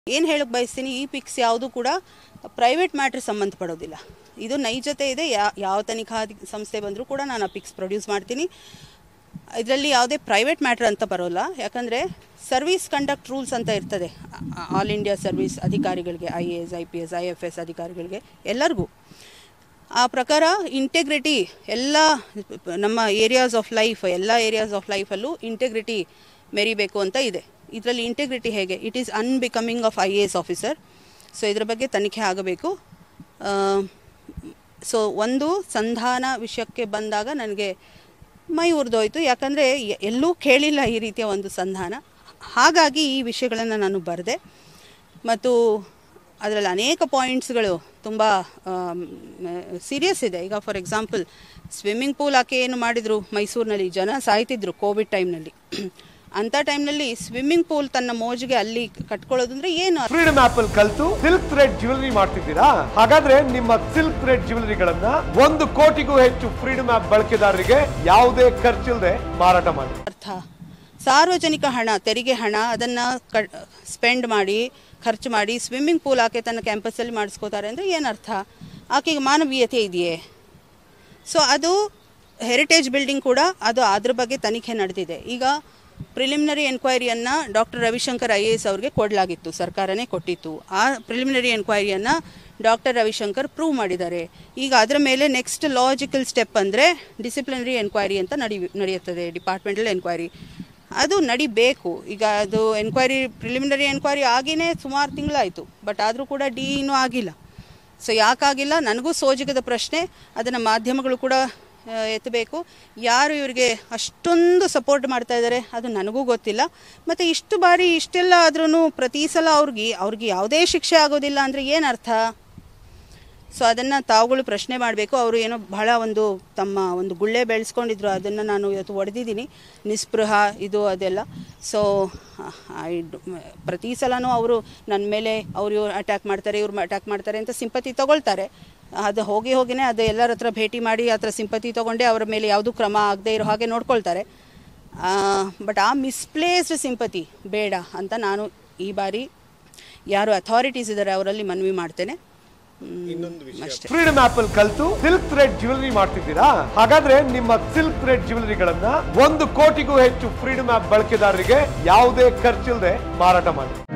ಏನು ಹೇಳಕ್ಕೆ ಬಯಸ್ತೀನಿ ಈ ಪಿಕ್ಸ್ ಯಾವುದು ಕೂಡ ಪ್ರೈವೇಟ್ ಮ್ಯಾಟ್ರ್ ಸಂಬಂಧಪಡೋದಿಲ್ಲ ಇದು ನೈಜತೆ ಇದೆ ಯಾ ಯಾವ ತನಿಖಾ ಅಧಿ- ಸಂಸ್ಥೆ ಬಂದರೂ ಕೂಡ ನಾನು ಆ ಪಿಕ್ಸ್ ಪ್ರೊಡ್ಯೂಸ್ ಮಾಡ್ತೀನಿ ಇದರಲ್ಲಿ ಯಾವುದೇ ಪ್ರೈವೇಟ್ ಮ್ಯಾಟ್ರ್ ಅಂತ ಬರೋಲ್ಲ ಯಾಕಂದರೆ ಸರ್ವಿಸ್ ಕಂಡಕ್ಟ್ ರೂಲ್ಸ್ ಅಂತ ಇರ್ತದೆ ಆಲ್ ಇಂಡಿಯಾ ಸರ್ವಿಸ್ ಅಧಿಕಾರಿಗಳಿಗೆ I A S I P S I F S ಅಧಿಕಾರಿಗಳಿಗೆ ಎಲ್ಲರಿಗೂ ಆ ಪ್ರಕಾರ ಇಂಟೆಗ್ರಿಟಿ ಎಲ್ಲ ನಮ್ಮ ಏರಿಯಾಸ್ ಆಫ್ ಲೈಫ್ ಎಲ್ಲ ಏರಿಯಾಸ್ ಆಫ್ ಲೈಫಲ್ಲೂ ಇಂಟೆಗ್ರಿಟಿ ಮೆರಿಬೇಕು ಅಂತ ಇದೆ ಇದರಲ್ಲಿ ಇಂಟೆಗ್ರಿಟಿ ಹೇಗೆ it is unbecoming of I A S officer so ಇದ್ರ ಬಗ್ಗೆ ತನಿಖೆ ಆಗಬೇಕು ಸೊ ಒಂದು ಸಂಧಾನ ವಿಷಯಕ್ಕೆ ಬಂದಾಗ ನನಗೆ ಮೈ ಉರಿದೋಯ್ತು ಯಾಕಂದರೆ ಎಲ್ಲೂ ಕೇಳಿಲ್ಲ ಈ ರೀತಿಯ ಒಂದು ಸಂಧಾನ ಹಾಗಾಗಿ ಈ ವಿಷಯಗಳನ್ನು ನಾನು ಬರೆದೆ ಮತ್ತು ಅದರಲ್ಲಿ ಅನೇಕ ಪಾಯಿಂಟ್ಸ್ಗಳು ತುಂಬ ಸೀರಿಯಸ್ ಇದೆ ಈಗ ಫಾರ್ ಎಕ್ಸಾಂಪಲ್ ಸ್ವಿಮ್ಮಿಂಗ್ ಪೂಲ್ ಆಕೆ ಏನು ಮಾಡಿದರು ಮೈಸೂರಿನಲ್ಲಿ ಜನ ಸಾಯ್ತಿದ್ರು ಕೋವಿಡ್ ಟೈಮ್ನಲ್ಲಿ ಅಂಥ ಟೈಮ್ನಲ್ಲಿ ಸ್ವಿಮ್ಮಿಂಗ್ ಪೂಲ್ ತನ್ನ ಮೋಜಿಗೆ ಅಲ್ಲಿ ಕಟ್ಕೊಳ್ಳೋದು ಅಂದರೆ ಏನು ಫ್ರೀಡಮ್ ಆಪ್ ಅಲ್ಲಿ ಕಲ್ತು ಸಿಲ್ಕ್ ಥ್ರೆಡ್ ಜ್ಯುವೆಲರಿ ಮಾಡ್ತಿದ್ದೀರಾ ಹಾಗಾದ್ರೆ ನಿಮ್ಮ ಸಿಲ್ಕ್ ಥ್ರೆಡ್ ಜ್ಯುವೆಲರಿಗಳನ್ನ ಒಂದು ಕೋಟಿಗೂ ಹೆಚ್ಚು ಫ್ರೀಡಮ್ ಆಪ್ ಬಳಕೆದಾರರಿಗೆ ಯಾವುದೇ ಖರ್ಚಿಲ್ಲದೆ ಮಾರಾಟ ಮಾಡಿ ಅರ್ಥ ಸಾರ್ವಜನಿಕ ಹಣ ತೆರಿಗೆ ಹಣ ಅದನ್ನು ಕ ಸ್ಪೆಂಡ್ ಮಾಡಿ ಖರ್ಚು ಮಾಡಿ ಸ್ವಿಮ್ಮಿಂಗ್ ಪೂಲ್ ಆಕೆ ತನ್ನ ಕ್ಯಾಂಪಸ್ಸಲ್ಲಿ ಮಾಡಿಸ್ಕೋತಾರೆ ಅಂದರೆ ಏನರ್ಥ ಆಕೆಗೆ ಮಾನವೀಯತೆ ಇದೆಯೇ ಸೊ ಅದು ಹೆರಿಟೇಜ್ ಬಿಲ್ಡಿಂಗ್ ಕೂಡ ಅದು ಅದ್ರ ಬಗ್ಗೆ ತನಿಖೆ ನಡೆದಿದೆ ಈಗ ಪ್ರಿಲಿಮಿನರಿ ಎನ್ಕ್ವೈರಿಯನ್ನು doctor Ravishankar I A S ಅವ್ರಿಗೆ ಕೊಡಲಾಗಿತ್ತು ಸರ್ಕಾರನೇ ಕೊಟ್ಟಿತ್ತು ಆ ಪ್ರಿಲಿಮಿನರಿ ಎನ್ಕ್ವೈರಿಯನ್ನು ಡಾಕ್ಟರ್ ರವಿಶಂಕರ್ ಪ್ರೂವ್ ಮಾಡಿದ್ದಾರೆ ಈಗ ಅದರ ಮೇಲೆ ನೆಕ್ಸ್ಟ್ ಲಾಜಿಕಲ್ ಸ್ಟೆಪ್ ಅಂದರೆ ಡಿಸಿಪ್ಲಿನರಿ ಎನ್ಕ್ವೈರಿ ಅಂತ ನಡಿ ನಡೆಯುತ್ತದೆ ಡಿಪಾರ್ಟ್ಮೆಂಟಲ್ ಎನ್ಕ್ವೈರಿ ಅದು ನಡಿಬೇಕು ಈಗ ಅದು ಎನ್ಕ್ವೈರಿ ಪ್ರಿಲಿಮಿನರಿ ಎನ್ಕ್ವೈರಿ ಆಗಿನೇ ಸುಮಾರು ತಿಂಗಳಾಯಿತು ಬಟ್ ಆದರೂ ಕೂಡ ಡಿ ಇನ್ನೂ ಆಗಿಲ್ಲ ಸೊ ಯಾಕಾಗಿಲ್ಲ ನನಗೂ ಸೋಜಿಗದ ಪ್ರಶ್ನೆ ಅದನ್ನು ಮಾಧ್ಯಮಗಳು ಕೂಡ ಆ, ಎತ್ತಬೇಕು ಯಾರು ಇವರಿಗೆ ಅಷ್ಟೊಂದು ಸಪೋರ್ಟ್ ಮಾಡ್ತಾ ಇದ್ದಾರೆ ಅದು ನನಗೂ ಗೊತ್ತಿಲ್ಲ ಮತ್ತು ಇಷ್ಟು ಬಾರಿ ಇಷ್ಟೆಲ್ಲ ಆದ್ರೂ ಪ್ರತಿ ಸಲ ಅವ್ರಿಗೆ ಅವ್ರಿಗೆ ಯಾವುದೇ ಶಿಕ್ಷೆ ಆಗೋದಿಲ್ಲ ಅಂದರೆ ಏನು ಅರ್ಥ ಸೊ ಅದನ್ನು ತಾವುಗಳು ಪ್ರಶ್ನೆ ಮಾಡಬೇಕು ಅವರು ಏನೋ ಬಹಳ ಒಂದು ತಮ್ಮ ಒಂದು ಗುಳ್ಳೆ ಬೆಳೆಸ್ಕೊಂಡಿದ್ರು ಅದನ್ನು ನಾನು ಇವತ್ತು ಹೊಡೆದಿದ್ದೀನಿ ನಿಸ್ಪೃಹ ಇದು ಅದೆಲ್ಲ ಸೊ ಐ ಪ್ರತಿ ಸಲನೂ ಅವರು ನನ್ನ ಮೇಲೆ ಅವರು ಇವ್ರು ಅಟ್ಯಾಕ್ ಮಾಡ್ತಾರೆ ಇವ್ರು ಅಟ್ಯಾಕ್ ಮಾಡ್ತಾರೆ ಅಂತ ಸಿಂಪತಿ ತಗೊಳ್ತಾರೆ ಅದು ಹೋಗಿ ಹೋಗಿನೇ ಅದು ಎಲ್ಲರ ಹತ್ರ ಭೇಟಿ ಮಾಡಿ ಆ ಥರ ಸಿಂಪತಿ ತೊಗೊಂಡೆ ಅವರ ಮೇಲೆ ಯಾವುದೂ ಕ್ರಮ ಆಗದೆ ಇರೋ ಹಾಗೆ ನೋಡ್ಕೊಳ್ತಾರೆ ಬಟ್ ಆ ಮಿಸ್ಪ್ಲೇಸ್ಡ್ ಸಿಂಪತಿ ಬೇಡ ಅಂತ ನಾನು ಈ ಬಾರಿ ಯಾರು ಅಥಾರಿಟೀಸ್ ಇದ್ದಾರೆ ಅವರಲ್ಲಿ ಮನವಿ ಮಾಡ್ತೇನೆ ಹ್ಮ್, ಅಷ್ಟೇ ಫ್ರೀಡಮ್ ಆಪ್ ಅಲ್ಲಿ ಕಲ್ತು ಸಿಲ್ಕ್ ಥ್ರೆಡ್ ಜ್ಯುವೆಲರಿ ಮಾಡ್ತಿದ್ದೀರಾ ಹಾಗಾದ್ರೆ ನಿಮ್ಮ ಸಿಲ್ಕ್ ಥ್ರೆಡ್ ಜ್ಯುವೆಲರಿಗಳನ್ನ ಒಂದು ಕೋಟಿಗೂ ಹೆಚ್ಚು ಫ್ರೀಡಮ್ ಆಪ್ ಬಳಕೆದಾರರಿಗೆ ಯಾವುದೇ ಖರ್ಚಿಲ್ಲದೆ ಮಾರಾಟ ಮಾಡಿ